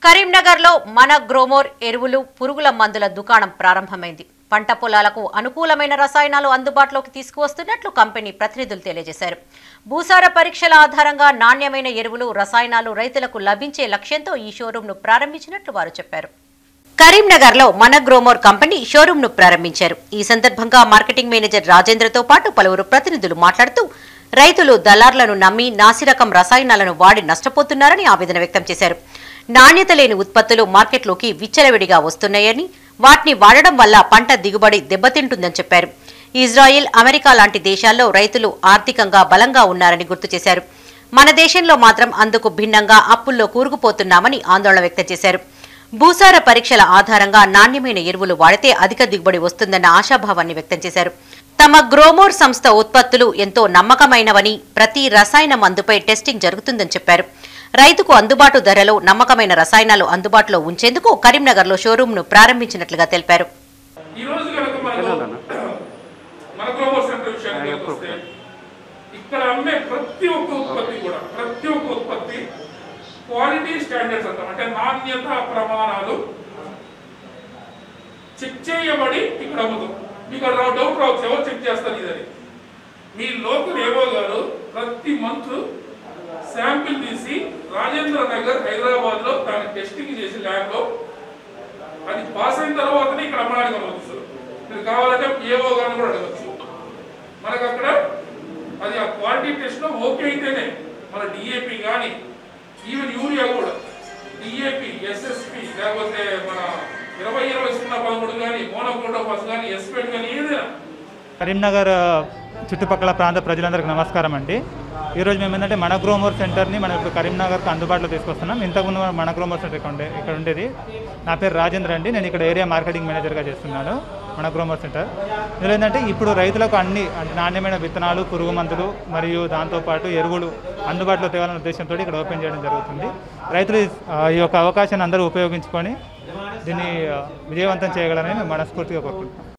కరీంనగర్లో మన గ్రోమోర్ ఎరువులు పురుగుల మందుల దుకాణం ప్రారంభమైంది పంట పొలాలకు అనుకూలమైన రసాయనాలు అందుబాటులోకి తీసుకువస్తున్నట్లు కంపెనీ ప్రతినిధులు తెలియజేశారు భూసార పరీక్షల ఆధారంగా నాణ్యమైన ఎరువులు రసాయనాలు రైతులకు లభించే లక్ష్యంతో ఈ షోరూంను ప్రారంభించినట్లు వారు చెప్పారు కరీంనగర్ లో మన గ్రోమోర్ కంపెనీ షోరూమ్ ను ప్రారంభించారు ఈ సందర్భంగా మార్కెటింగ్ మేనేజర్ రాజేంద్రతో పాటు పలువురు ప్రతినిధులు మాట్లాడుతూ రైతులు దళార్లను నమ్మి నాసిరకం రసాయనాలను వాడి నష్టపోతున్నారని ఆవేదన వ్యక్తం చేశారు నాణ్యత లేని ఉత్పత్తులు మార్కెట్లోకి విచ్చలవిడిగా వస్తున్నాయని వాటిని వాడడం వల్ల పంట దిగుబడి దెబ్బతింటుందని చెప్పారు ఇజ్రాయిల్ అమెరికా లాంటి దేశాల్లో రైతులు ఆర్థికంగా బలంగా ఉన్నారని గుర్తు చేశారు మన దేశంలో మాత్రం అందుకు భిన్నంగా అప్పుల్లో కూరుకుపోతున్నామని ఆందోళన వ్యక్తం చేశారు భూసార పరీక్షల ఆధారంగా నాణ్యమైన ఎరువులు వాడితే అధిక దిగుబడి వస్తుందన్న ఆశాభావాన్ని వ్యక్తం చేశారు తమ గ్రోమోర్ సంస్థ ఉత్పత్తులు ఎంతో నమ్మకమైనవని ప్రతి రసాయన మందుపై టెస్టింగ్ జరుగుతుందని చెప్పారు రైతుకు అందుబాటు ధరలో నమ్మకమైన రసాయనాలు అందుబాటులో ఉంచేందుకు కరీంనగర్లో షోరూంను ప్రారంభించినట్లుగా తెలిపారు ఈ రోజు కనుక మనకు మన గ్లోబల్ సెంటర్ విషయానికి కనుక వస్తే ఇక్కడ అమ్మే ప్రతి ఒక్క ఉత్పత్తి కూడా ప్రతి ఒక్క ఉత్పత్తి క్వాలిటీ స్టాండర్డ్స్ అంటాం అంటే నాణ్యత ప్రమాణాలు చెక్ చేయబడి ఇక్కడ అమ్ముతాం మీకు అక్కడ డౌట్ రావచ్చు ఎవరు చెక్ చేస్తారు ఇదని మీ లోకల్ ఏవో గారు ప్రతి మంత్ శాంపిల్ తీసి రాజేంద్ర నగర్ హైదరాబాద్ లో దాన్ని టెస్టింగ్ చేసి ల్యాబ్ లో అది పాస్ అయిన తర్వాతనే ఇక్కడ అమ్మడానికి అనుమతిస్తారు మీరు కావాలంటే ఏవో గారిని కూడా అడగచ్చు మనకు అక్కడ అది ఆ క్వాలిటీ టెస్ట్ లో ఓకే అయితేనే మన డిఏపి కానీ ఈవెన్ యూరియా కూడా డిఏపి ఎస్ఎస్పి లేకపోతే మన ఇరవై ఇరవై సున్నా పదమూడు కానీ మోనోక్లోటోపాస్ కానీ ఎస్పేట్ కానీ ఏదైనా కరీంనగర్ ఆ, చుట్టుపక్కల ప్రాంత ప్రజలందరికీ నమస్కారం అండి ఈరోజు మేము ఏంటంటే మన గ్రోమోర్ సెంటర్ని మనం ఇప్పుడు కరీంనగర్కి అందుబాటులో తీసుకొస్తున్నాం ఇంతకుముందు మన గ్రోమోర్ సెంటర్ ఇక్కడ ఉండే ఇక్కడ ఉండేది నా పేరు రాజేంద్ర అండి నేను ఇక్కడ ఏరియా మార్కెటింగ్ మేనేజర్గా చేస్తున్నాను మన గ్రోమోర్ సెంటర్ ఇందులో ఏంటంటే ఇప్పుడు రైతులకు అన్ని అంటే నాణ్యమైన విత్తనాలు పురుగు మందులు మరియు దాంతోపాటు ఎరువులు అందుబాటులో తేవాలనే ఉద్దేశంతో ఇక్కడ ఓపెన్ చేయడం జరుగుతుంది రైతులు ఈ- ఆ, ఈ యొక్క అవకాశాన్ని అందరూ ఉపయోగించుకొని దీన్ని ఆ, విజయవంతం చేయగలరని మేము మనస్ఫూర్తిగా కోరుకుంటున్నాం